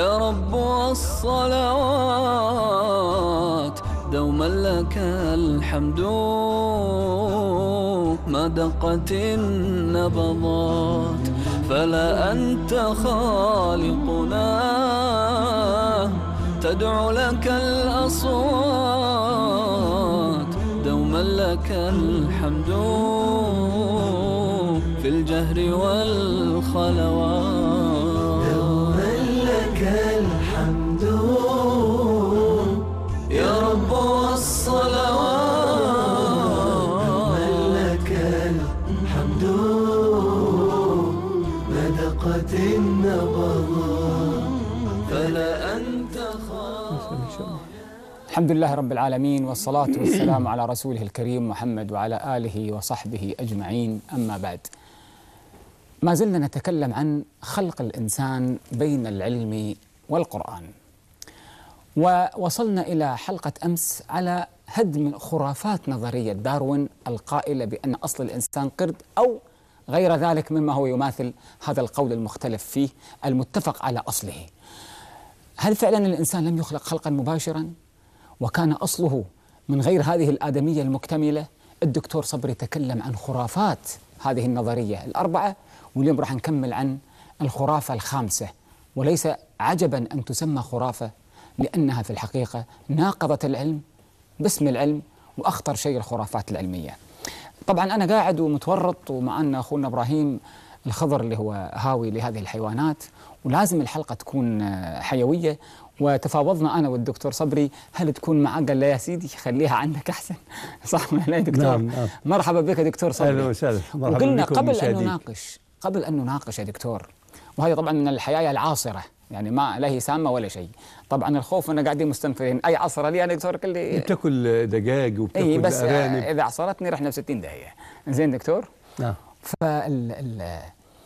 يا رب والصلوات دوما لك الحمد ما دقت النبضات فلا أنت خالقنا تدعو لك الأصوات دوما لك الحمد في الجهر والخلوات دوما لك الحمد يا رب والصلوات لك الحمد ما دقت النبضات فلا أنت خالق الحمد لله رب العالمين والصلاة والسلام على رسوله الكريم محمد وعلى آله وصحبه أجمعين أما بعد ما زلنا نتكلم عن خلق الإنسان بين العلم والقرآن ووصلنا إلى حلقة أمس على هدم خرافات نظرية داروين القائلة بأن أصل الإنسان قرد أو غير ذلك مما هو يماثل هذا القول المختلف فيه المتفق على أصله هل فعلا الإنسان لم يخلق خلقا مباشرا وكان أصله من غير هذه الآدمية المكتملة الدكتور صبري تكلم عن خرافات هذه النظرية الأربعة واليوم راح نكمل عن الخرافة الخامسة وليس عجبا أن تسمى خرافة لأنها في الحقيقة ناقضة العلم باسم العلم وأخطر شيء الخرافات العلمية طبعا أنا قاعد ومتورط ومعنا أخونا إبراهيم الخضر اللي هو هاوي لهذه الحيوانات ولازم الحلقة تكون آه، حيوية وتفاوضنا أنا والدكتور صبري هل تكون معاه قال لا يا سيدي خليها عندك أحسن صح ولا لا يا دكتور نعم، نعم. مرحبا بك يا دكتور صبري اهلا وسهلا مرحبا وقلنا بكم قبل أن مشاهديك. نناقش قبل أن نناقش يا دكتور وهذه طبعا من الحياة العاصرة يعني ما لا هي سامة ولا شيء طبعا الخوف أننا قاعدين مستنفرين أي عصرة لي أنا دكتور قال لي بتاكل دجاج وبتاكل اي بس ارانب اذا عصرتني رحنا في 60 دقيقه زين دكتور نعم فال ال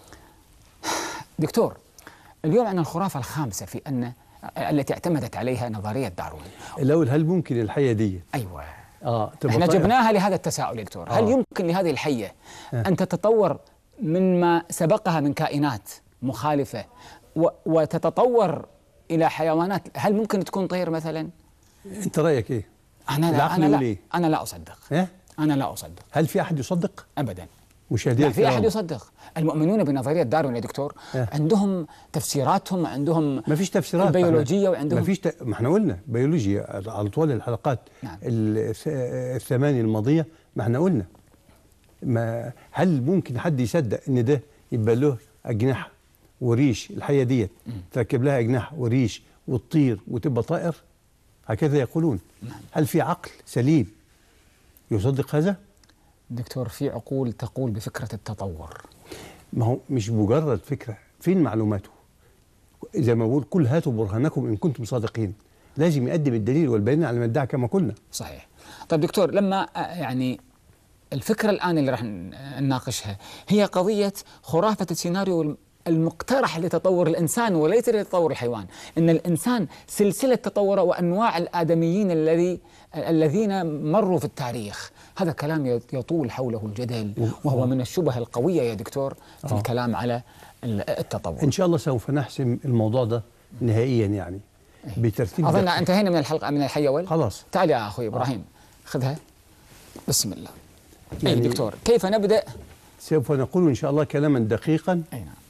دكتور اليوم عن الخرافه الخامسه في ان التي اعتمدت عليها نظريه داروين الاول هل ممكن الحيه دي ايوه اه تبقى احنا طائرة؟ جبناها لهذا التساؤل يا دكتور هل آه. يمكن لهذه الحيه ان تتطور مما سبقها من كائنات مخالفه و- وتتطور الى حيوانات هل ممكن تكون طير مثلا انت رايك ايه انا لا العقل انا يقول لا إيه؟ انا لا اصدق ها انا لا اصدق هل في احد يصدق ابدا مشاهدي لا في الكرام احد يصدق المؤمنون بنظريه داروين يا دكتور إيه. عندهم تفسيراتهم عندهم ما فيش تفسيرات البيولوجيه وعندهم ما فيش ت... ما احنا قلنا بيولوجيا على طول الحلقات نعم. الث- الثمانية الماضية ما احنا قلنا ما هل ممكن حد يصدق ان ده يبقى له اجنحة وريش الحية ديت تركب لها اجنحة وريش وتطير وتبقى طائر هكذا يقولون هل في عقل سليم يصدق هذا؟ دكتور في عقول تقول بفكره التطور ما هو مش مجرد فكرة فين معلوماته زي ما بقول كل هاتوا برهانكم إن كنتم صادقين لازم يقدم الدليل والبيان على ما ادعى كما قلنا صحيح طيب دكتور لما آه، يعني الفكره الان اللي راح ن- نناقشها هي قضيه خرافه السيناريو الم- المقترح لتطور الانسان وليس لتطور الحيوان ان الانسان سلسله تطوره وانواع الادميين الذي الذين مروا في التاريخ هذا كلام يط- يطول حوله الجدل وهو من الشبه القويه يا دكتور في آه. الكلام على ال- التطور إن شاء الله سوف نحسم الموضوع ده نهائيا يعني بترتيب اظن دقيق. انتهينا من الحلقه من الحيوان خلاص تعال يا اخوي ابراهيم خذها بسم الله اي يعني- دكتور كيف نبدا سوف نقول إن شاء الله كلاما دقيقا اي نعم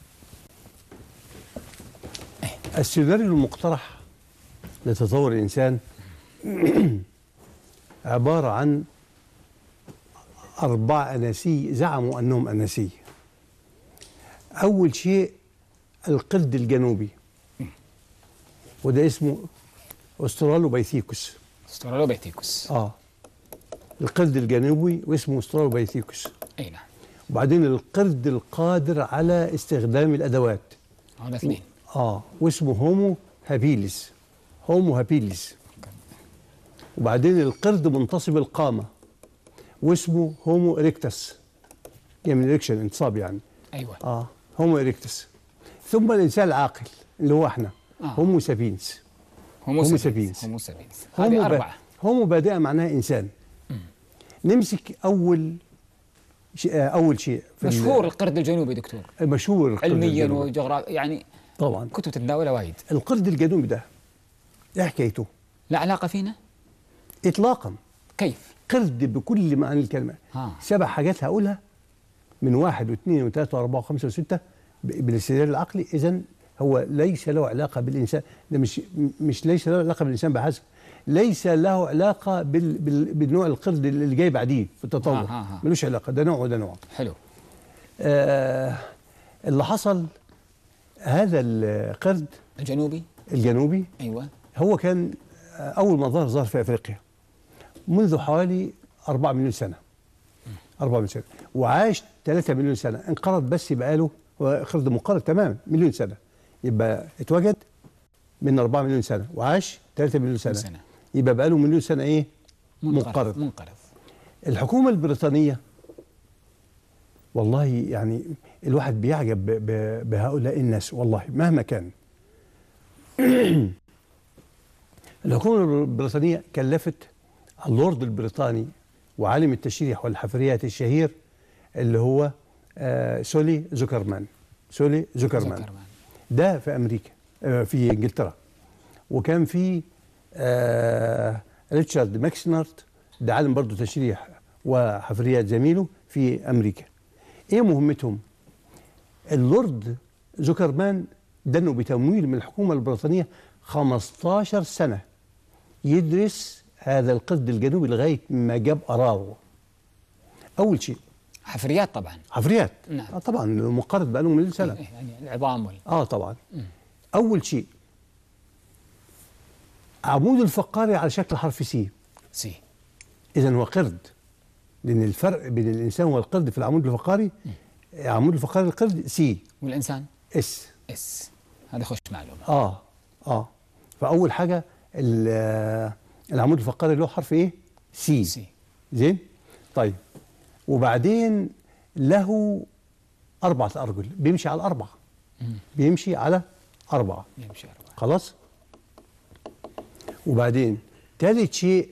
السيناريو المقترح لتطور الإنسان عبارة عن أربع أناسي زعموا أنهم أناسي أول شيء القرد الجنوبي وده اسمه أسترالوبيثيكوس استرالوبيثيكوس آه القرد الجنوبي واسمه أسترالوبيثيكوس اي نعم وبعدين القرد القادر على استخدام الأدوات هذا اثنين اه واسمه هومو هابيلس هومو هابيلس وبعدين القرد منتصب القامة واسمه هومو إريكتس يعني من إريكشن انتصاب يعني ايوه اه هومو إريكتس ثم الإنسان العاقل اللي هو احنا آه. هومو سابينس هومو هومو سابينس سابينس. هومو سابينس هومو هذه با- اربعه هومو بادئة معناها إنسان نمسك أول ش- آه، أول شيء في ال- مشهور القرد الجنوبي دكتور مشهور القرد علميا الجنوبي. وجغرافيا يعني طبعا كنتوا تتداولوا وايد القرد الجنوبي ده ايه حكايته؟ لا علاقه فينا اطلاقا كيف قرد بكل معاني الكلمه ها. سبع حاجات هقولها من واحد واثنين وثلاثه واربعه وخمسه وسته ب- بالاستدلال العقلي اذا هو ليس له علاقه بالانسان ده مش مش ليس له علاقه بالانسان بحسب ليس له علاقه بال بال بالنوع القرد اللي جاي بعديه في التطور ها، ها، ها. ملوش علاقه ده نوع وده نوع حلو آه اللي حصل هذا القرد الجنوبي الجنوبي ايوه هو كان أول ما ظهر ظهر في أفريقيا منذ حوالي 4 مليون سنة 4 مليون سنة وعاش 3 مليون سنة انقرض بس يبقى له هو قرد منقرض تماما مليون سنة يبقى اتوجد من 4 مليون سنة وعاش 3 مليون سنة, سنة. يبقى بقى له مليون سنة إيه؟ منقرض منقرض الحكومة البريطانية والله يعني الواحد بيعجب ب- ب- بهؤلاء الناس والله مهما كان الحكومة البريطانية كلفت اللورد البريطاني وعالم التشريح والحفريات الشهير اللي هو آه سولي زوكرمان سولي زوكرمان زوكرمان. ده في أمريكا آه في إنجلترا وكان في آه ريتشارد ماكسنارت ده عالم برضه تشريح وحفريات زميله في أمريكا إيه مهمتهم؟ اللورد زوكرمان دنوا بتمويل من الحكومة البريطانية 15 سنة يدرس هذا القرد الجنوبي لغاية ما جاب قراره أول شيء حفريات طبعا حفريات نعم. آه طبعا منقرض بقاله مليون سنة إيه، يعني العظام وال... اه طبعا أول شيء عمود الفقاري على شكل حرف سي سي إذا هو قرد لأن الفرق بين الإنسان والقرد في العمود الفقاري عمود الفقاري القرد سي والانسان اس اس هذا خوش معلومه اه اه فاول حاجه ال- العمود الفقري له حرف ايه سي سي زين طيب وبعدين له اربعه ارجل بيمشي على اربعه بيمشي على اربعه يمشي أربعة. خلاص وبعدين ثالث شيء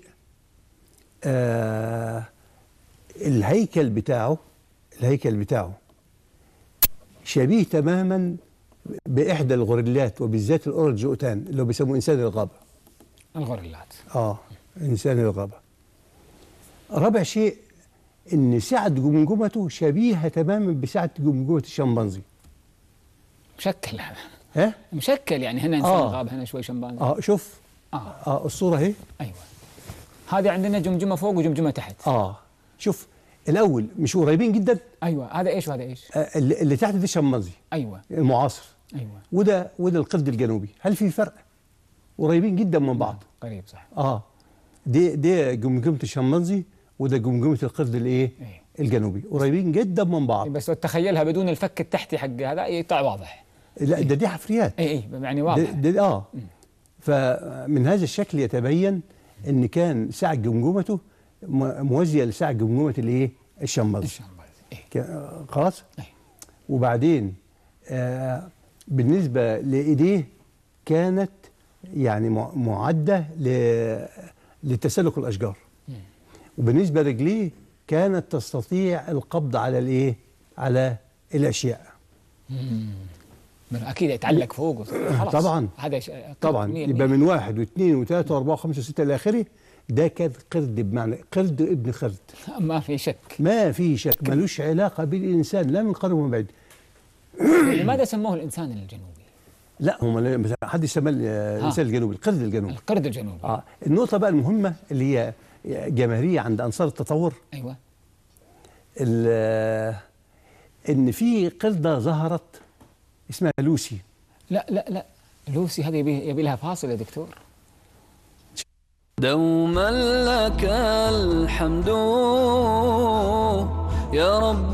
آه الهيكل بتاعه الهيكل بتاعه شبيه تماما باحدى الغوريلات وبالذات الاورنجوتان اللي هو بيسموه انسان الغابه الغوريلات اه انسان الغابه رابع شيء ان سعه جمجمته شبيهه تماما بسعه جمجمه الشمبانزي مشكل ها مشكل يعني هنا انسان آه. غاب هنا شوي شمبانزي اه شوف اه اه الصوره اهي ايوه هذه عندنا جمجمه فوق وجمجمه تحت اه شوف الاول مش قريبين جدا ايوه هذا ايش وهذا ايش آه اللي, اللي تحت ده الشمبانزي ايوه المعاصر ايوه وده وده القرد الجنوبي هل في فرق قريبين جدا من بعض قريب صح اه دي دي جمجمه الشمبانزي وده جمجمه القرد الايه إيه. الجنوبي قريبين جدا من بعض بس لو تخيلها بدون الفك التحتي حق هذا يطلع واضح لا ده دي حفريات اي اي يعني ده واضح ده اه فمن هذا الشكل يتبين ان كان سعه جمجمته م- موازيه لسعه جمجمه الايه الشمبانزي الشمبانزي إيه. ك- آه، خلاص أي. وبعدين آه بالنسبه لايديه كانت يعني مع- معده ل- لتسلق الاشجار وبالنسبه لرجليه كانت تستطيع القبض على الايه على الاشياء من اكيد يتعلق فوق خلاص طبعا. هذا ش... طبعا مية يبقى المية. من واحد واثنين وثلاثه واربعه وخمسه وسته الى اخره ده كان قرد بمعنى قرد ابن قرد ما في شك ما في شك ملوش علاقه بالانسان لا من قرب ومن بعيد لماذا سموه الانسان الجنوبي لا هم لا- مثلا حد سمى ال- الانسان الجنوبي القرد الجنوبي القرد الجنوبي اه النقطه بقى المهمه اللي هي جماهيريه عند انصار التطور ايوه ال- ان في قرده ظهرت اسمها لوسي لا لا لا لوسي هذه يبي, يبي لها فاصل يا دكتور دوما لك الحمد يا رب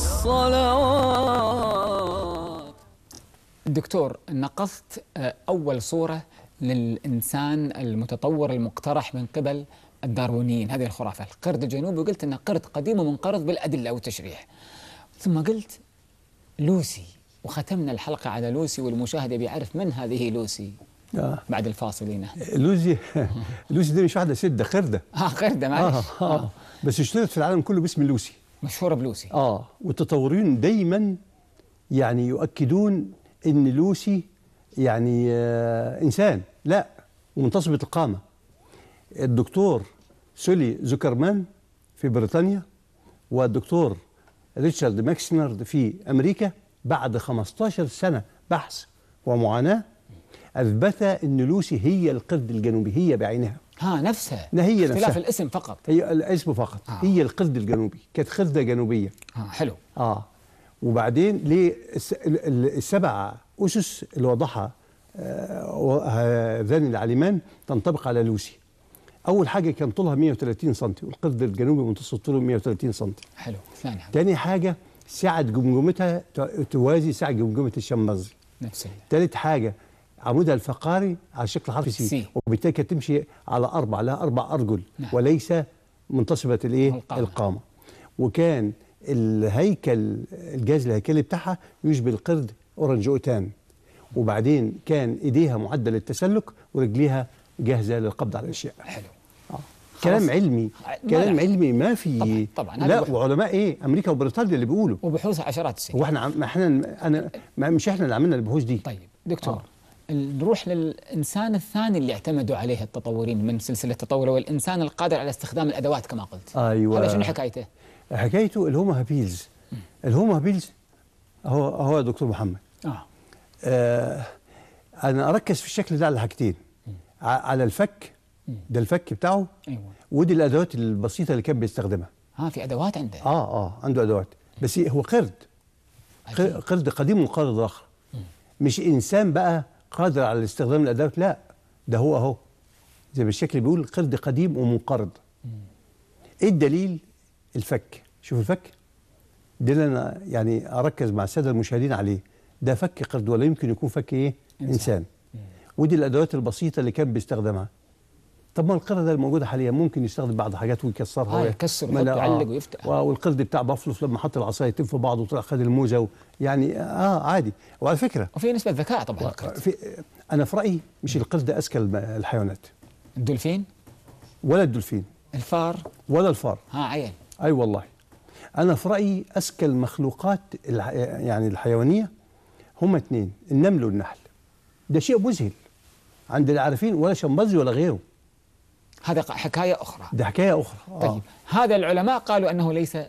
والصلوات دكتور نقصت آه، أول صورة للإنسان المتطور المقترح من قبل الداروينيين هذه الخرافة القرد الجنوبي وقلت أنه قرد قديم ومنقرض بالأدلة والتشريح ثم قلت لوسي وختمنا الحلقة على لوسي والمشاهد بيعرف من هذه لوسي آه. بعد الفاصلين لوزي لوسي دي مش واحده ست ده قرده آه قردة معلش آه, آه. بس اشتهرت في العالم كله باسم لوسي مشهورة بلوسي اه والتطوريين دايما يعني يؤكدون ان لوسي يعني آه انسان لا ومنتصبه القامه الدكتور سولي زوكرمان في بريطانيا والدكتور ريتشارد ماكسنرد في امريكا بعد 15 سنه بحث ومعاناه اثبت ان لوسي هي القرد الجنوبي هي بعينها ها نفسها لا هي اختلاف نفسها. الاسم فقط هي الاسم فقط آه. هي القرد الجنوبي كانت خرده جنوبيه ها حلو اه وبعدين ليه الس- ال- ال- السبع اسس اللي وضعها آه، هذان العالمان تنطبق على لوسي اول حاجه كان طولها 130 سم والقرد الجنوبي منتصف طوله 130 سم حلو ثاني حاجه تاني حاجه سعه جمجمتها ت- توازي سعه جمجمه الشمبانزي نفس ال- تالت حاجه عمودها الفقاري على شكل حرف سي, سي. وبالتالي كانت تمشي على اربع لها اربع ارجل نعم. وليس منتصبه الايه القامة. القامه وكان الهيكل الجهاز الهيكلي بتاعها يشبه القرد اورنج اوتان وبعدين كان ايديها معدل التسلك ورجليها جاهزه للقبض على الاشياء حلو آه. كلام علمي ما كلام لا. علمي ما في طبعاً، طبعاً. هذا لا بحث. وعلماء ايه امريكا وبريطانيا اللي بيقولوا وبحوث عشرات السنين هو احنا عم- ما احنا انا ما مش احنا اللي عملنا البحوث دي طيب دكتور آه. ال- نروح للانسان الثاني اللي اعتمدوا عليه التطورين من سلسله التطور هو الانسان القادر على استخدام الادوات كما قلت أيوة. هذا شنو حكايته؟ حكايته الهومو هابيلز الهومو هابيلز هو هو يا دكتور محمد اه آه انا اركز في الشكل ده على حاجتين ع- على الفك ده الفك بتاعه ايوه ودي الادوات البسيطه اللي كان بيستخدمها ها في ادوات عنده اه اه عنده ادوات بس هو قرد ق- عجيب. قرد قديم وقرد اخر مش انسان بقى قادر على استخدام الادوات لا ده هو اهو زي ما الشكل بيقول قرد قديم ومنقرض ايه الدليل الفك شوف الفك ده اللي انا يعني اركز مع الساده المشاهدين عليه ده فك قرد ولا يمكن يكون فك ايه إنسان. انسان, ودي الادوات البسيطه اللي كان بيستخدمها طب ما القرد الموجوده حاليا ممكن يستخدم بعض حاجات ويكسرها آه، وي- يكسر ما ويحط لا- ويعلق آه. ويفتح. و- والقرد بتاع بافلوف لما حط العصايتين في بعض وطلع خد الموزه و يعني اه عادي وعلى فكره وفي نسبه ذكاء طبعا القرد في انا في رايي مش القرد اذكى الم- الحيوانات الدولفين ولا الدولفين الفار ولا الفار ها عين اي أيوة والله انا في رايي اذكى المخلوقات الح... يعني الحيوانيه هما اتنين النمل والنحل ده شيء مذهل عند العارفين ولا شمبانزي ولا غيره هذا ق- حكايه اخرى ده حكايه اخرى آه. طيب هذا العلماء قالوا انه ليس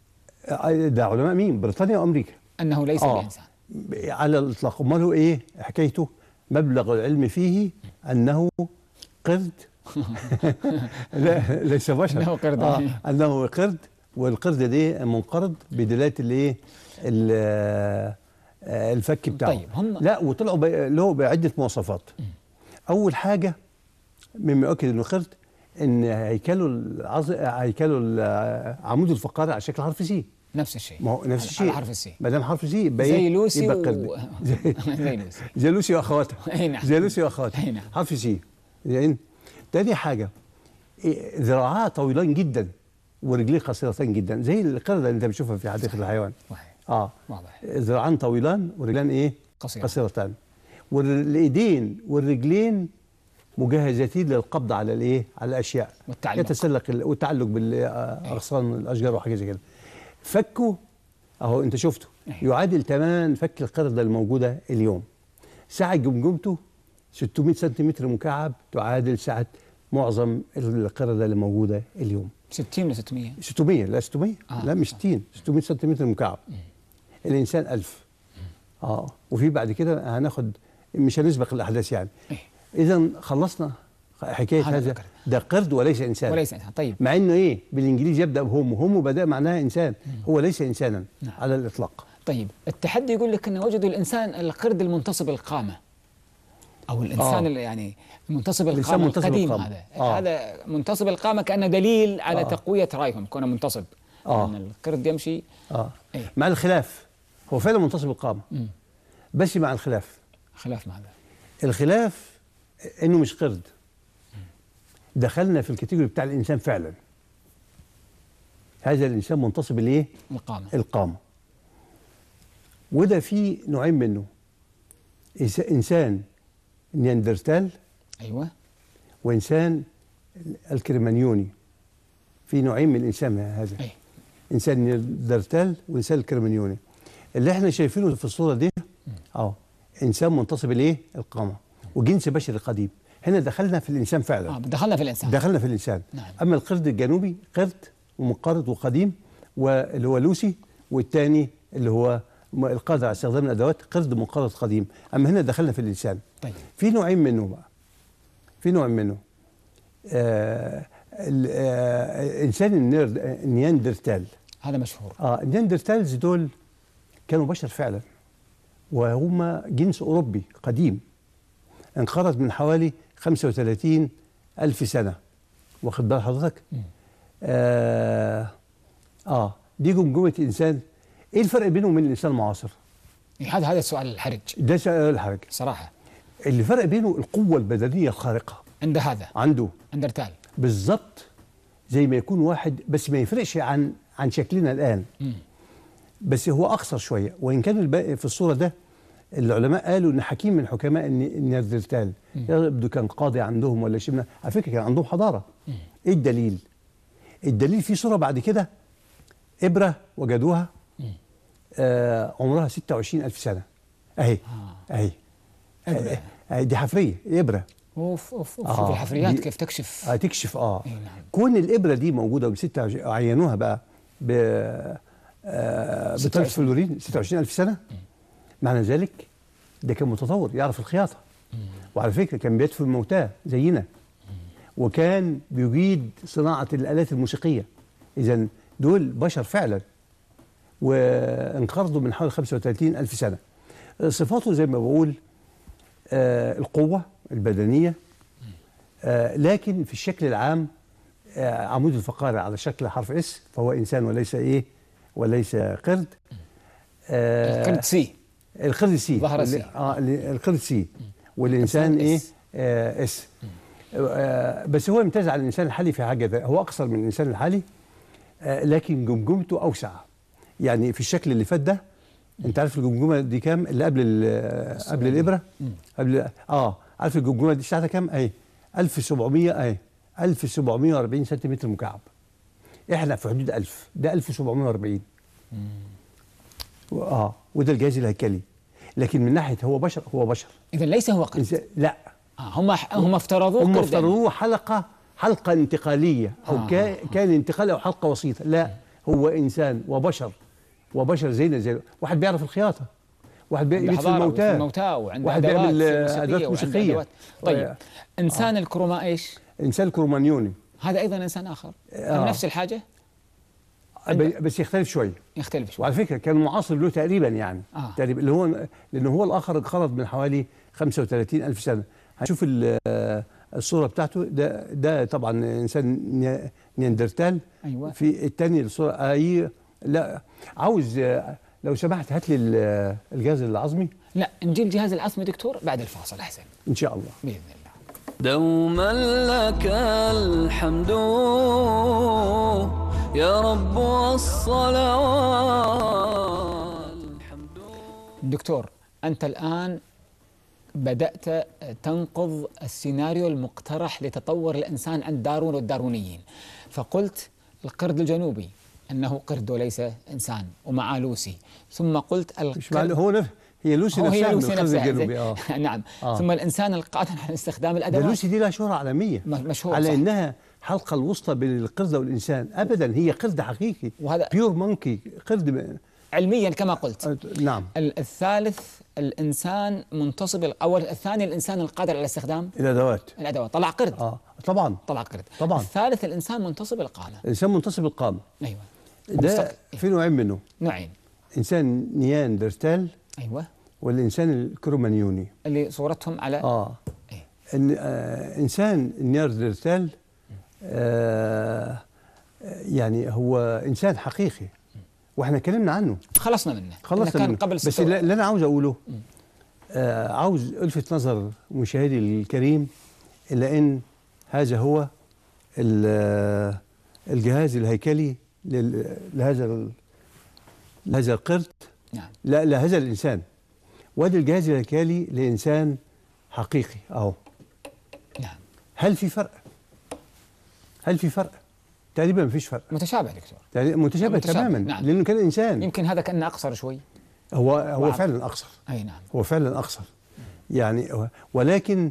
آه، ده علماء مين بريطانيا وامريكا انه ليس آه. بانسان على الاطلاق امال هو ايه حكايته مبلغ العلم فيه انه قرد لا ليس بشر إنه قرد. آه انه قرد والقرد ده منقرض بدلاله الايه ال- آه، الفك بتاعه طيب، هم- لا وطلعوا ب- له بعده مواصفات اول حاجه مما يؤكد انه قرد ان هيكله العظ... هيكله العمود الفقري على شكل حرف سي نفس الشيء ما هو نفس على- الشيء على حرف السي ما دام حرف سي يبقى زي ايه لوسي يبقى و... قرد زي- زي لوسي زي لوسي واخواتها أي نعم. زي لوسي أي واخواتها نعم. حرف سي زين تاني حاجه إيه، ذراعها طويلان جدا ورجليه قصيرتان جدا زي القرده اللي انت بتشوفها في حديقه الحيوان صحيح اه واضح ذراعان طويلان ورجلان ايه قصيرة. قصيرتان والايدين والرجلين مجهزتين للقبض على الايه على الاشياء والتعلق. يتسلق ال- والتعلق باغصان الاشجار وحاجه زي كده فكه اهو انت شفته أيوة. يعادل تمام فك القرده الموجوده اليوم سعه جمجمته 600 سنتيمتر مكعب تعادل سعه معظم القرده اللي موجوده اليوم 60 ولا 600 600 لا 600 آه. لا مش 60 600 سنتيمتر مكعب الانسان 1000 اه وفي بعد كده هناخد مش هنسبق الاحداث يعني إيه. اذا خلصنا حكايه هذا هذا القرد. ده قرد وليس انسان وليس انسان طيب مع انه ايه بالانجليزي يبدا بهومو هومو بدا معناها انسان هو ليس انسانا نعم. على الاطلاق طيب التحدي يقول لك انه وجدوا الانسان القرد المنتصب القامه او الانسان آه. اللي يعني منتصب الإنسان القامه منتصب القديم القامة. هذا آه. هذا منتصب القامه كانه دليل على آه. تقويه رايهم كونه منتصب آه. ان القرد يمشي اه إيه. مع الخلاف هو فعلا منتصب القامه مم. بس مع الخلاف خلاف مع هذا الخلاف انه مش قرد دخلنا في الكاتيجوري بتاع الانسان فعلا هذا الانسان منتصب الايه القامه القامه وده في نوعين منه إنس- انسان نياندرتال ايوه وانسان الكرمانيوني في نوعين من الانسان هذا اي انسان نياندرتال وانسان الكرمانيوني اللي احنا شايفينه في الصوره دي اه انسان منتصب الايه القامه وجنس بشري قديم هنا دخلنا في الانسان فعلا آه دخلنا في الانسان دخلنا في الانسان نعم. اما القرد الجنوبي قرد ومنقرض وقديم واللي هو لوسي والثاني اللي هو م- القادر على استخدام الادوات قرد منقرض قديم اما هنا دخلنا في الانسان طيب في نوعين منه بقى في نوع منه آه ال- آه الانسان النيرد النياندرتال هذا مشهور اه النياندرتالز دول كانوا بشر فعلا وهم جنس اوروبي قديم انقرض من حوالي 35 الف سنه واخد بال حضرتك آه, اه دي جمجمه انسان ايه الفرق بينه وبين الانسان المعاصر هذا هذا السؤال الحرج ده سؤال حاجه صراحه اللي فرق بينه القوه البدنيه الخارقه عند هذا عنده اندرتال بالظبط زي ما يكون واحد بس ما يفرقش عن عن شكلنا الان بس هو اقصر شويه وان كان الباقي في الصوره ده العلماء قالوا ان حكيم من حكماء الن- النيردرتال يبدو كان قاضي عندهم ولا شيء من- على فكره كان عندهم حضاره ايه الدليل؟ الدليل في صوره بعد كده ابره وجدوها آه عمرها 26 الف سنه اهي اهي إبرة. اهي دي حفريه ابره اوف اوف اوف آه، شوف الحفريات دي- كيف تكشف هتكشف اه إيه نعم. كون الابره دي موجوده ب 26 عينوها بقى ب آه، ب 3 فلورين 26000 سنه معنى ذلك ده كان متطور يعرف الخياطه وعلى فكره كان بيدفن الموتى زينا وكان بيجيد صناعه الالات الموسيقيه اذا دول بشر فعلا وانقرضوا من حوالي 35 ألف سنة صفاته زي ما بقول آه القوة البدنية آه لكن في الشكل العام آه عمود الفقاري على شكل حرف اس فهو إنسان وليس إيه وليس قرد آه القرد سي القرد سي ظهر واللي- سي. اه اللي- القرد سي والإنسان الإنسان إيه إس. آه اس آه بس هو يمتاز عن الإنسان الحالي في حاجة ده هو أقصر من الإنسان الحالي آه لكن جمجمته أوسع يعني في الشكل اللي فات ده انت عارف الجمجمه دي كام اللي قبل ال- قبل الابره قبل اه عارف الجمجمه دي ساعتها كام اهي 1700 اهي 1740 سنتيمتر مكعب احنا في حدود 1000 ده 1740 و- اه وده الجهاز الهيكلي لكن من ناحيه هو بشر هو بشر اذا ليس هو قرد إنسان- لا آه هم هم افترضوه هم قردا. افترضوه حلقه حلقه انتقاليه او آه. كا- كان انتقال او حلقه وسيطه لا هو انسان وبشر وبشر زينا زي واحد بيعرف الخياطه واحد عنده بيدفن حضارة الموتى وفي الموتى وعنده واحد ادوات بيعمل آه، موسيقية ادوات وعنده موسيقيه أدوات. طيب و- انسان الكروما ايش؟ انسان كرومانيوني هذا ايضا انسان اخر آه. هم نفس الحاجه ب- بس يختلف شويه يختلف شوي وعلى فكره كان معاصر له تقريبا يعني آه. تقريبا اللي هو لان هو الاخر انقرض من حوالي 35 الف سنه هنشوف ال- آه، الصوره بتاعته ده ده طبعا انسان ني- نياندرتال أيوة. في الثاني الصوره اي لا عاوز آه، لو سمحت هات لي ال- الجهاز العظمي لا نجيب جهاز العصمي دكتور بعد الفاصل احسن ان شاء الله باذن الله دوما لك الحمد يا رب والصلوات الحمد دكتور انت الان بدات تنقض السيناريو المقترح لتطور الانسان عند داروين والداروينيين فقلت القرد الجنوبي انه قرد وليس انسان ومع لوسي ثم قلت مش معلوم القرد هو نف... هي لوسي هو نفسها هي من لوسي القرد نفسها الجنوبي زي- اه نعم آه. ثم الانسان القادر على استخدام ده الادوات لوسي دي لها شهرة عالمية م- مشهور على صح. انها حلقة الوسطى بين القردة والانسان ابدا هي قرد حقيقي وهذا- بيور مونكي قرد ب... علميا كما قلت آه، نعم ال- الثالث الانسان منتصب اول الثاني الانسان القادر على استخدام الادوات الادوات طلع قرد اه طبعا طلع قرد طبعاً. الثالث الانسان منتصب القامه الانسان منتصب القامة ايوه ده مستق- في نوعين منه نوعين انسان نياندرتال ايوه والانسان الكرومانيوني اللي صورتهم على اه إيه؟ إن آه انسان النياندرتال آه يعني هو انسان حقيقي واحنا اتكلمنا عنه خلصنا منه خلصنا إنه كان منه. قبل بس ست اللي اللي انا عاوز اقوله آه عاوز الفت نظر مشاهدي الكريم الى ان هذا هو ال- آه، الجهاز الهيكلي لل- لهذا ال- لهذا القرد نعم لا لهذا الانسان وادي الجهاز الهيكلي لانسان حقيقي اهو نعم هل في فرق؟ هل في فرق؟ تقريبا ما فيش فرق متشابه دكتور تقريباً متشابه متشابه، تماما نعم. لانه كان انسان يمكن هذا كانه اقصر شوي هو هو وعب. فعلا اقصر اي نعم هو فعلا اقصر يعني هو- ولكن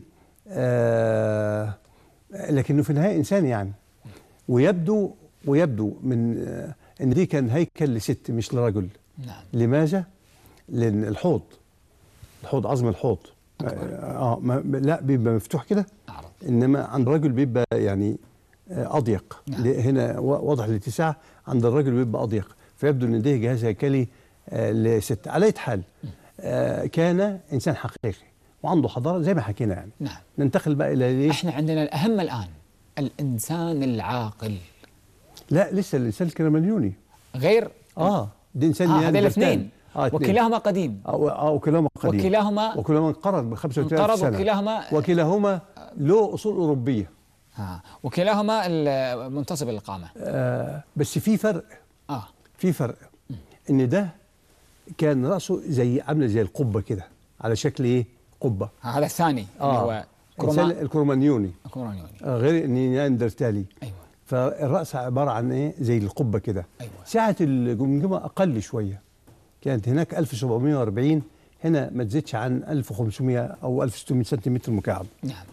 آه لكنه في النهايه انسان يعني ويبدو ويبدو من آه ان دي كان هيكل لست مش لرجل نعم لماذا؟ لان الحوض الحوض عظم الحوض أكبر. اه ما لا بيبقى مفتوح كده اعرض انما عند الرجل بيبقى يعني آه، اضيق نعم. ل- هنا و- واضح الاتساع عند الرجل بيبقى اضيق فيبدو ان ده جهاز هيكلي آه، لست على أي حال آه، كان انسان حقيقي وعنده حضاره زي ما حكينا يعني نعم ننتقل بقى الى ليه؟ احنا عندنا الاهم الان الانسان العاقل لا لسه الانسان الكرمليوني غير اه ده انسان آه هذين نياندرتال. الاثنين اه اثنين. وكلاهما قديم آه آه، وكلاهما قديم وكلاهما وكلاهما انقرض ب 35 انقرض سنه وكلاهما وكلاهما له اصول اوروبيه آه وكلاهما ال- منتصب القامه آه بس في فرق اه في فرق ان ده كان راسه زي عامله زي القبه كده على شكل ايه قبه هذا الثاني اللي هو الإنسان كروما الكرومانيوني كرومانيوني آه غير النياندرتالي ايوه فالراس عباره عن ايه زي القبه كده أيوة. سعه الجمجمه اقل شويه كانت هناك 1740 هنا ما تزيدش عن 1500 او 1600 سنتيمتر مكعب نعم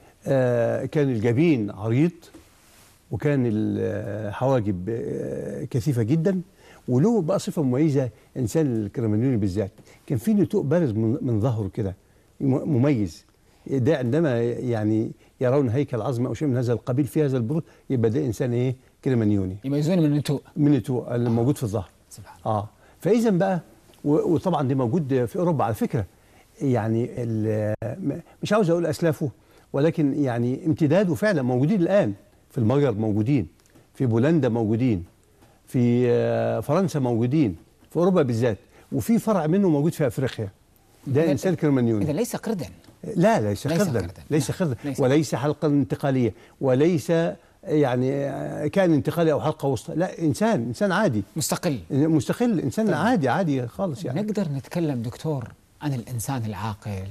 آه كان الجبين عريض وكان الحواجب آه كثيفه جدا وله بقى صفه مميزه انسان الكرمانيوني بالذات كان في نتوء بارز من, من ظهره كده م- مميز ده عندما يعني يرون هيكل عظمه او شيء من هذا القبيل في هذا البروز يبقى ده انسان ايه كرمانيوني يميزون من النتوء من النتوء اللي موجود في الظهر سبحان اه فاذا بقى و- وطبعا دي موجود في اوروبا على فكره يعني ال- م- مش عاوز اقول اسلافه ولكن يعني امتداده فعلا موجودين الان في المجر موجودين في بولندا موجودين في آه، فرنسا موجودين في اوروبا بالذات وفي فرع منه موجود في افريقيا ده إذا- انسان كرمانيوني اذا ليس قردا لا ليس ليس خردا خردا. ليس نعم. خردا ليس. وليس حلقة انتقالية وليس يعني آه، كان انتقالي أو حلقة وسطى لا إنسان إنسان عادي مستقل مستقل إنسان عادي عادي خالص يعني نقدر نتكلم دكتور عن الانسان العاقل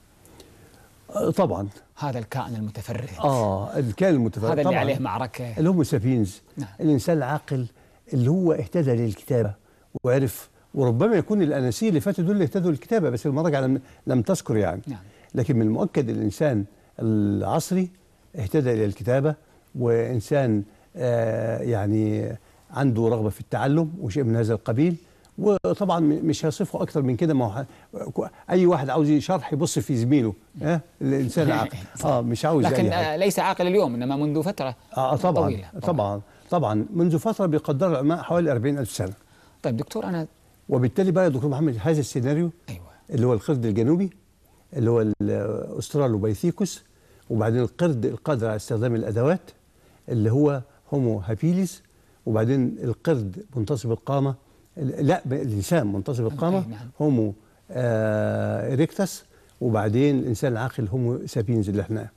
آه، طبعا هذا الكائن المتفرد آه الكائن المتفرد هذا اللي طبعا عليه معركه الهومو سابينز نعم. الإنسان العاقل اللي هو اهتدى للكتابة وعرف وربما يكون الأناسيل اللي فاتوا دول اللي اهتدوا للكتابة بس المراجع لم, لم تذكر يعني نعم. لكن من المؤكد الإنسان العصري اهتدى إلى الكتابة وإنسان آه يعني عنده رغبة في التعلم وشيء من هذا القبيل وطبعا م- مش هصفه اكتر من كده ما هو ح- اي واحد عاوز شرح يبص في زميله ها الانسان العاقل اه مش عاوز لكن أي حاجة. آه، ليس عاقل اليوم انما منذ فتره آه طبعا طويله طبعا طبعا منذ فتره بيقدر العلماء حوالي 40 ألف سنه طيب دكتور انا وبالتالي بقى يا دكتور محمد هذا السيناريو ايوه اللي هو القرد الجنوبي اللي هو الاسترالوبيثيكوس وبعدين القرد القادر على استخدام الادوات اللي هو هومو هابيليس وبعدين القرد منتصب القامه لا ب- الانسان منتصب القامه أي نعم. هومو آه إريكتس وبعدين الانسان العاقل هومو سابينز اللي احنا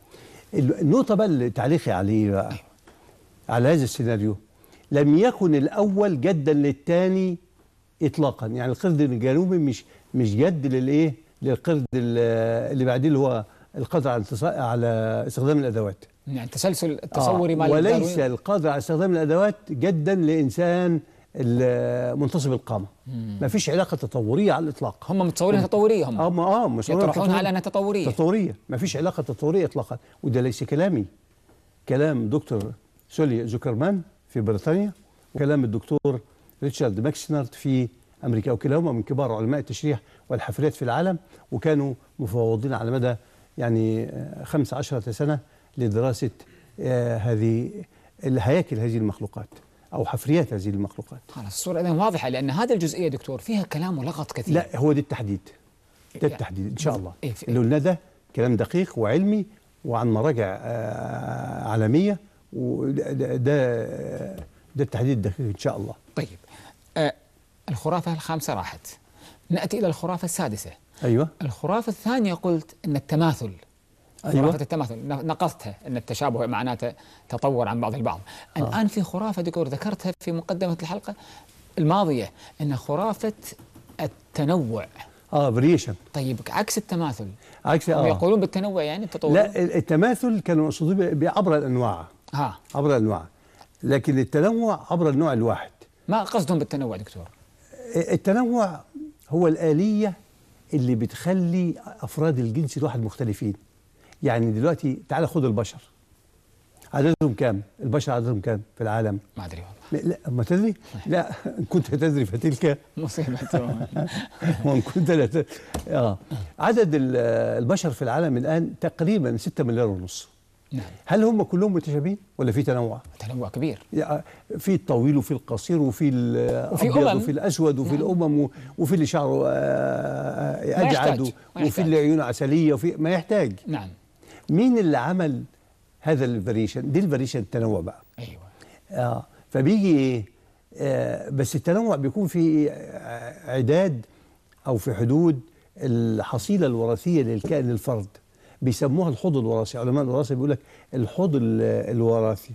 النقطه بقى اللي تعليقي عليه بقى على هذا السيناريو لم يكن الاول جدا للثاني اطلاقا يعني القرد الجنوبي مش مش جد للايه للقرد ال- اللي بعديه اللي هو القادر على التص- على استخدام الادوات يعني تسلسل التصوري آه مال وليس داروين. القادر على استخدام الادوات جدا لانسان ال- منتصب القامه ما فيش علاقه تطوريه على الاطلاق هم متصورين تطوريه هم هم اه مش يطرحونها على انها تطوريه تطوريه ما فيش علاقه تطوريه اطلاقا وده ليس كلامي كلام دكتور سولي زوكرمان في بريطانيا وكلام الدكتور ريتشارد ماكسنارد في امريكا وكلاهما من كبار علماء التشريح والحفريات في العالم وكانوا مفوضين على مدى يعني آه، خمس عشرة سنة لدراسة آه، هذه الهياكل هذه المخلوقات أو حفريات هذه المخلوقات خلاص الصوره اذا واضحه لان هذه الجزئيه دكتور فيها كلام ولغط كثير لا هو ده التحديد ده يعني- التحديد ان شاء الله إيه في- اللي قلناه ده كلام دقيق وعلمي وعن مراجع آه، عالميه وده ده ده, ده التحديد الدقيق ان شاء الله طيب آه الخرافه الخامسه راحت ناتي الى الخرافه السادسه ايوه الخرافه الثانيه قلت ان التماثل أيوة. خرافه التماثل ن- نقصتها ان التشابه معناته تطور عن بعض البعض الان في خرافه دكتور ذكرتها في مقدمه الحلقه الماضيه ان خرافه التنوع اه فاريشن طيب عكس التماثل عكس هم اه يقولون بالتنوع يعني التطور لا ال- التماثل كانوا يقصدوا ب- بعبر الانواع ها عبر الانواع لكن التنوع عبر النوع الواحد ما قصدهم بالتنوع دكتور التنوع هو الآلية اللي بتخلي أفراد الجنس الواحد مختلفين يعني دلوقتي تعال خد البشر عددهم كام؟ البشر عددهم كام في العالم؟ ما ادري والله لا, لا ما تدري؟ لا إن كنت تدري فتلك مصيبه وإن كنت لا ت... آه. عدد ال- البشر في العالم الآن تقريبا 6 مليار ونص نعم هل هم كلهم متشابهين ولا في تنوع؟ تنوع كبير يعني في الطويل وفي القصير وفي وفي الابيض أمم. وفي الاسود وفي الامم و- وفي اللي شعره آه، ما اجعد يحتاج. ما وفي يحتاج. اللي عيونه عسليه وفي ما يحتاج نعم مين اللي عمل هذا الفاريشن دي الفاريشن التنوع بقى ايوه اه فبيجي ايه آه بس التنوع بيكون في آه، عداد او في حدود الحصيله الوراثيه للكائن الفرد بيسموها الحوض الوراثي علماء الوراثه بيقول لك الحوض ال- الوراثي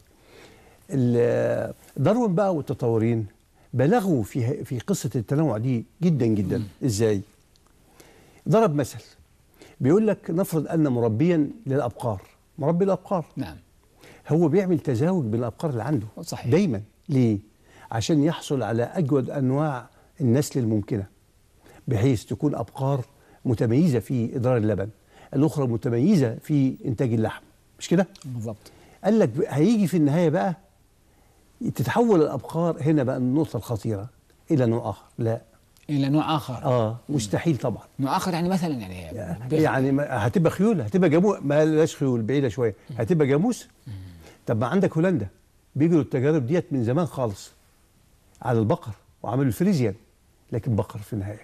ال- داروين بقى والتطورين بلغوا في في قصه التنوع دي جدا جدا ازاي ضرب مثل بيقول لك نفرض ان مربيا للابقار مربي الابقار نعم هو بيعمل تزاوج بين الابقار اللي عنده صحيح. دايما ليه عشان يحصل على اجود انواع النسل الممكنه بحيث تكون ابقار متميزه في ادرار اللبن الاخرى متميزه في انتاج اللحم مش كده بالضبط قال لك ب- هيجي في النهايه بقى تتحول الابقار هنا بقى النقطه الخطيره الى نوع اخر لا الى نوع اخر اه مستحيل طبعا نوع اخر يعني مثلا يعني بيخ- يعني ما- هتبقى خيول هتبقى جاموس ما لاش خيول بعيده شويه هتبقى جاموس طب ما عندك هولندا بيجروا التجارب ديت من زمان خالص على البقر وعملوا الفريزيان لكن بقر في النهايه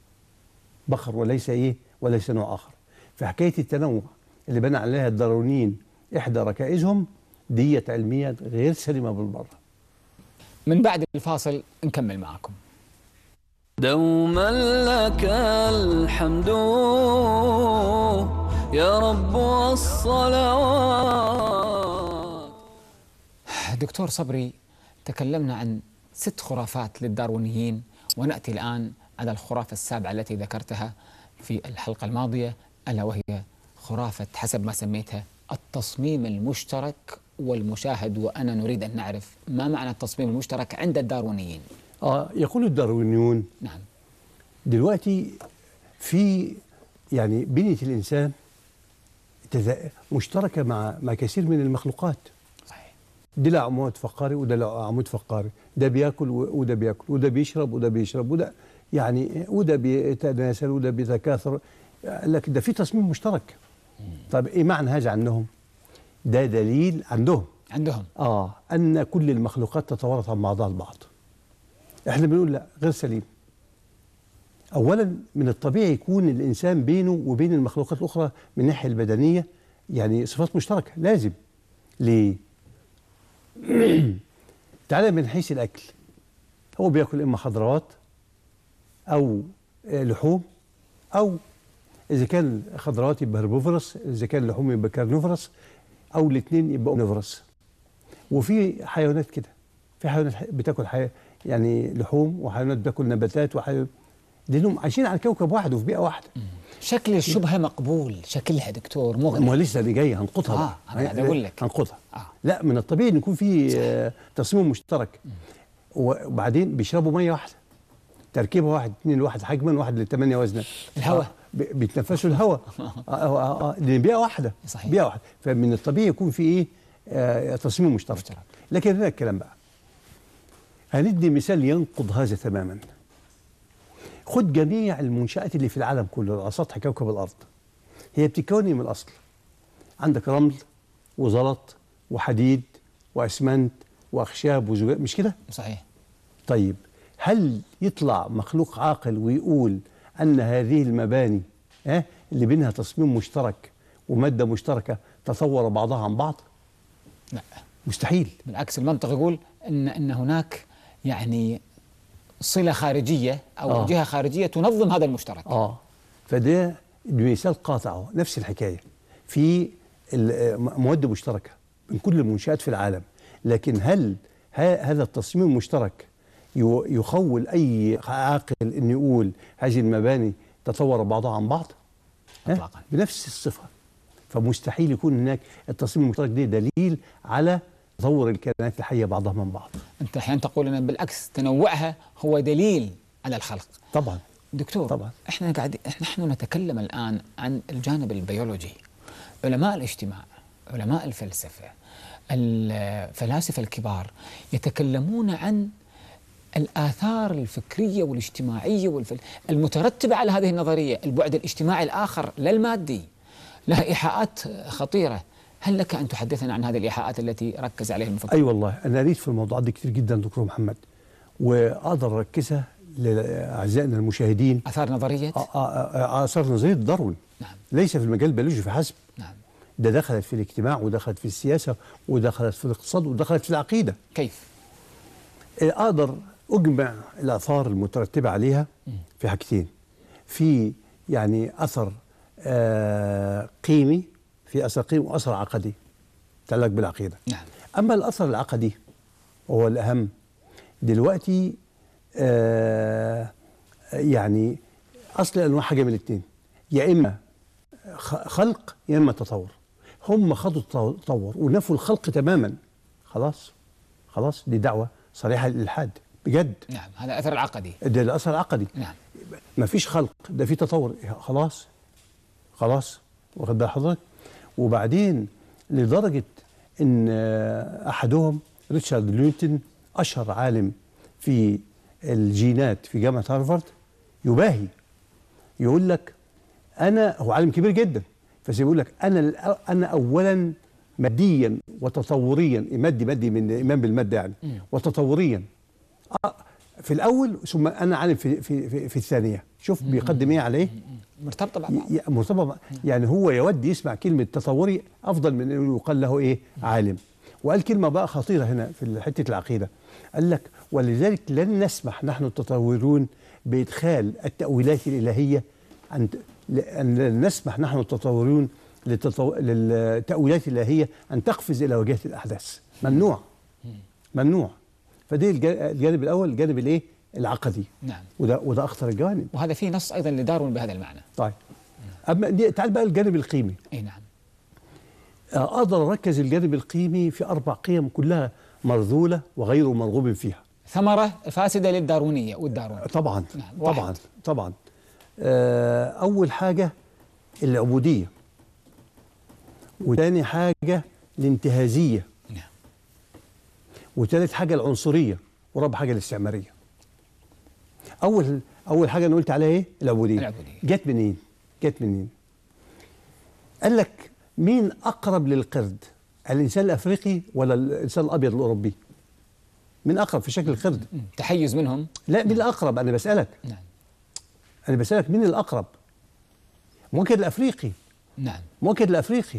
بقر وليس ايه وليس نوع اخر فحكايه التنوع اللي بنى عليها الداروينيين احدى ركائزهم ديت علميا غير سليمه بالمره من بعد الفاصل نكمل معكم دوما لك الحمد يا رب والصلوات دكتور صبري تكلمنا عن ست خرافات للداروينيين وناتي الان على الخرافه السابعه التي ذكرتها في الحلقه الماضيه الا وهي خرافه حسب ما سميتها التصميم المشترك والمشاهد وانا نريد ان نعرف ما معنى التصميم المشترك عند الداروينيين اه يقول الداروينيون نعم دلوقتي في يعني بنية الإنسان تذا- مشتركة مع مع كثير من المخلوقات صحيح ده له عمود فقاري وده له عمود فقاري ده بياكل و- وده بياكل وده بيشرب وده بيشرب وده يعني وده بيتناسل وده بيتكاثر لكن ده في تصميم مشترك طيب ايه معنى هذا عنهم ده دليل عندهم عندهم اه ان كل المخلوقات تتوارث عن بعضها البعض احنا بنقول لا غير سليم اولا من الطبيعي يكون الانسان بينه وبين المخلوقات الاخرى من الناحيه البدنيه يعني صفات مشتركه لازم ليه تعالى من حيث الاكل هو بياكل اما خضروات او آه، لحوم او اذا كان خضروات يبقى هربوفرس اذا كان لحوم يبقى كارنيفرس او الاثنين يبقى اومنيفرس وفي حيوانات كده في حيوانات ح- بتاكل حي... يعني لحوم وحيوانات بتاكل نباتات وحيوانات لانهم عايشين على كوكب واحد وفي بيئه واحده شكل الشبهه مقبول شكلها دكتور ما مغني هو لسه اللي جاي هنقطها آه، بقى. أنا قاعد أقول لك. هنقطها آه. لا من الطبيعي ان يكون في آه، تصميم مشترك وبعدين بيشربوا ميه واحده تركيبه واحد اثنين لواحد حجما واحد لثمانيه وزنا الهواء. آه، بي- بيتنفسوا الهواء آه، آه، آه، آه، لان بيئه واحده صحيح. بيئه واحده فمن الطبيعي يكون في ايه آه، تصميم مشترك, مشترك. لكن هنا الكلام بقى هندي مثال ينقض هذا تماما خد جميع المنشآت اللي في العالم كله على سطح كوكب الأرض هي بتتكون من الأصل عندك رمل وزلط وحديد وأسمنت وأخشاب وزجاج مش كده؟ صحيح طيب هل يطلع مخلوق عاقل ويقول أن هذه المباني ها اللي بينها تصميم مشترك ومادة مشتركة تطور بعضها عن بعض؟ لا مستحيل بالعكس المنطق يقول ان ان هناك يعني صله خارجيه او آه. جهه خارجيه تنظم هذا المشترك اه فده مثال قاطع أهو، نفس الحكايه في ال- آه، م- مواد مشتركه من كل المنشات في العالم لكن هل ه- هذا التصميم المشترك يو- يخول اي عاقل انه يقول هذه المباني تطور بعضها عن بعض ها؟ إطلاقاً. بنفس الصفه فمستحيل يكون هناك التصميم المشترك ده دليل على تطور الكائنات الحيه بعضها من بعض انت احيانا تقول ان بالعكس تنوعها هو دليل على الخلق طبعا دكتور طبعا. احنا قاعد نحن نتكلم الان عن الجانب البيولوجي علماء الاجتماع علماء الفلسفه الفلاسفه الكبار يتكلمون عن الآثار الفكرية والاجتماعية والفل... المترتبة على هذه النظرية البعد الاجتماعي الآخر لا المادي لها إيحاءات خطيرة هل لك أن تحدثنا عن هذه الإيحاءات التي ركز عليها المفكر اي والله انا قريت في الموضوعات دي كتير جدا دكتور محمد واقدر اركزها لاعزائنا المشاهدين آثار نظرية آ- آ- آ- اثار نظريه داروين نعم ليس في المجال البيولوجي فحسب نعم ده دخلت في الاجتماع ودخلت في السياسه ودخلت في الاقتصاد ودخلت في العقيده كيف اقدر اجمع الاثار المترتبه عليها في حاجتين في يعني اثر آه قيمي في اثر قيمي واثر عقدي يتعلق بالعقيده نعم اما الاثر العقدي وهو الاهم دلوقتي آه يعني اصل الانواع حاجه من الاثنين يا اما خ- خلق يا اما تطور هم خدوا التطور ونفوا الخلق تماما خلاص خلاص دي دعوه صريحه للالحاد بجد نعم هذا أثر العقدي ده الاثر العقدي نعم ما فيش خلق ده في تطور خلاص خلاص واخد بال حضرتك وبعدين لدرجه ان آه، احدهم ريتشارد نيوتن اشهر عالم في الجينات في جامعه هارفارد يباهي يقول لك انا هو عالم كبير جدا بس يقول لك انا الأ- انا اولا ماديا وتطوريا مادي مادي من ايمان بالماده يعني وتطوريا آه، في الاول ثم انا عالم في في في, في الثانيه شوف بيقدم ايه على ايه مرتبطة مع بعض ي- مرتبط مع- يعني هو يود يسمع كلمه تطوري افضل من انه يقال له ايه عالم وقال كلمه بقى خطيره هنا في حته العقيده قال لك ولذلك لن نسمح نحن التطورون بادخال التاويلات الالهيه عن لأن لن نسمح نحن التطورون للتطو... للتاويلات الالهيه ان تقفز الى واجهه الاحداث ممنوع ممنوع فدي الج- الجانب الاول الجانب الايه العقدي نعم وده وده اخطر الجوانب وهذا فيه نص أيضا لداروين بهذا المعنى طيب اما دي تعال بقى الجانب القيمي أي نعم آه، اقدر اركز الجانب القيمي في اربع قيم كلها مرذوله وغير مرغوب فيها ثمرة فاسدة للداروينية والداروين طبعا نعم، واحد. طبعا طبعا آه، اول حاجه العبوديه وثاني حاجه الانتهازيه نعم وثالث حاجه العنصريه ورابع حاجه الاستعماريه اول اول حاجه انا قلت عليها ايه العبوديه العبودية. جت منين جت منين قال لك مين اقرب للقرد الانسان الافريقي ولا الانسان الابيض الاوروبي مين اقرب في شكل القرد مم. تحيز منهم لا مين الاقرب انا بسالك نعم انا بسالك مين الاقرب ممكن الافريقي نعم ممكن الافريقي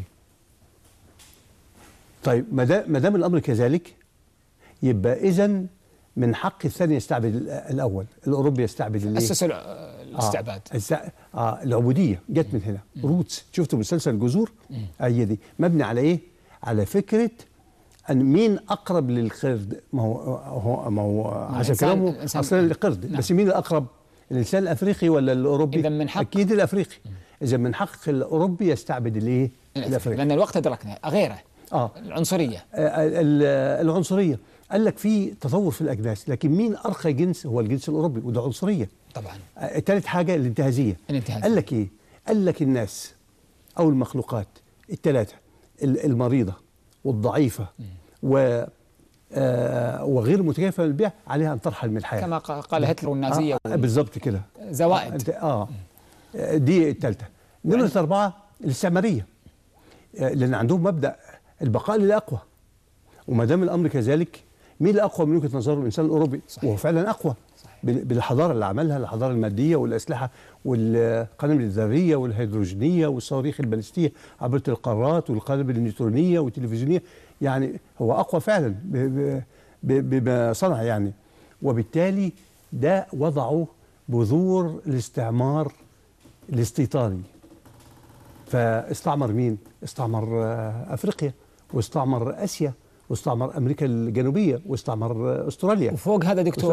طيب ما دا- ما دام الامر كذلك يبقى اذا من حق الثاني يستعبد ال- الاول الاوروبي يستعبد الايه أسس الع- الاستعباد آه. الس- آه العبوديه جت من هنا روتس شفتوا مسلسل الجذور هي دي مبني على ايه على فكره ان مين اقرب للقرد ما هو هو ما هو حسب الإنسان- كلامه الإنسان- اصلا القرد نعم. بس مين الاقرب الانسان الافريقي ولا الاوروبي إذا من حق- اكيد الافريقي اذا من حق الاوروبي يستعبد الايه الافريقي لأن الوقت أدركنا غيره اه العنصرية ال- ال- العنصريه قال لك في تطور في الاجناس لكن مين ارقى جنس هو الجنس الاوروبي وده عنصريه طبعا آه، ثالث حاجه الانتهازيه الانتهازية. قال لك ايه قال لك الناس او المخلوقات الثلاثه ال- المريضه والضعيفه و آه وغير متكافئه للبيع عليها ان ترحل من الحياه كما ق- قال هتلر والنازية آه بالظبط كده زوائد أنت- اه آه، دي الثالثه نمره اربعه الاستعماريه آه، لان عندهم مبدا البقاء للاقوى وما دام الامر كذلك مين الاقوى من وجهه نظر الانسان الاوروبي صحيح. وهو فعلا اقوى صحيح. بال- بالحضاره اللي عملها الحضاره الماديه والاسلحه والقنابل الذريه والهيدروجينيه والصواريخ البالستيه عبر القارات والقنابل النيوترونيه والتلفزيونيه يعني هو اقوى فعلا ب- ب- ب- بما صنع يعني وبالتالي ده وضعوا بذور الاستعمار الاستيطاني فاستعمر مين؟ استعمر آه، افريقيا واستعمر اسيا واستعمر امريكا الجنوبيه واستعمر آه، استراليا وفوق هذا دكتور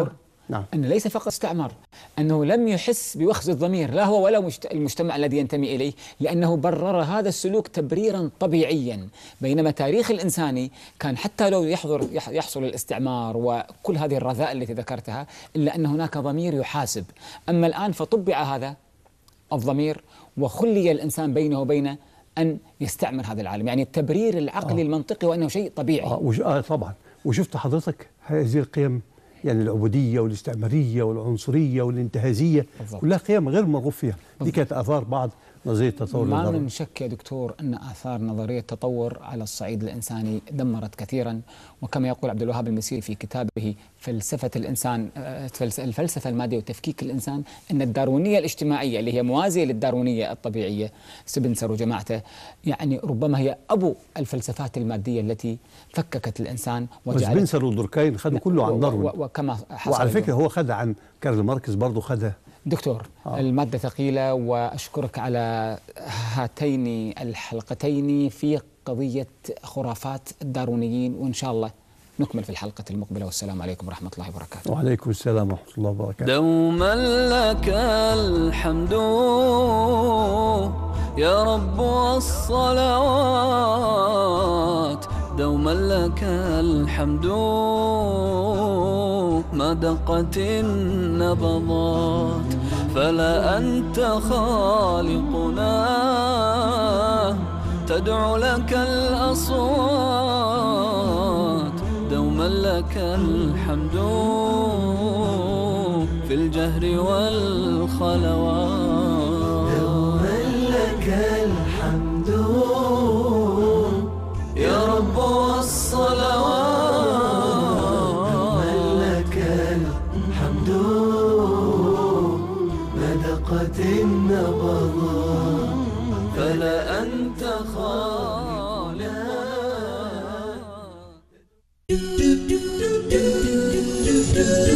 نعم. أنه ليس فقط استعمر أنه لم يحس بوخز الضمير لا هو ولا مجت- المجتمع الذي ينتمي إليه لأنه برر هذا السلوك تبريرا طبيعيا بينما تاريخ الإنساني كان حتى لو يحضر يح- يحصل الاستعمار وكل هذه الرذائل التي ذكرتها إلا أن هناك ضمير يحاسب أما الآن فطبع هذا الضمير وخلي الإنسان بينه وبين أن يستعمر هذا العالم يعني التبرير العقلي المنطقي وأنه شيء طبيعي اه, وش آه طبعا وشفت حضرتك هذه القيم يعني العبوديه والاستعماريه والعنصريه والانتهازيه بالضبط. كلها قيم غير مرغوب فيها دي كانت اثار بعض نظريه التطور ما الغربي من شك يا دكتور أن آثار نظرية التطور على الصعيد الإنساني دمرت كثيرا وكما يقول عبد الوهاب المسيري في كتابه فلسفة الإنسان آه، فلس- الفلسفة المادية وتفكيك الإنسان أن الداروينية الاجتماعية اللي هي موازية للداروينية الطبيعية سبنسر وجماعته يعني ربما هي أبو الفلسفات المادية التي فككت الإنسان بس وجعلت بنسر ودوركاين خدوا كله و- عن و- داروين و- وكما حصل وعلى اليوم. فكره هو خدها عن كارل ماركس برضه خدها دكتور آه. المادة ثقيلة وأشكرك على هاتين الحلقتين في قضية خرافات الدارونيين وإن شاء الله نكمل في الحلقة المقبلة والسلام عليكم ورحمة الله وبركاته وعليكم السلام ورحمه الله وبركاته دوما لك الحمد يا رب والصلوات دوما لك الحمد ما دقت النبضات فلا أنت خالقنا تدعو لك الأصوات دوما لك الحمد في الجهر والخلوات دوما لك الحمد يا رب والصلوات دوما لك الحمد ما دقت النبضات فلا أنت خالقنا do do do do do do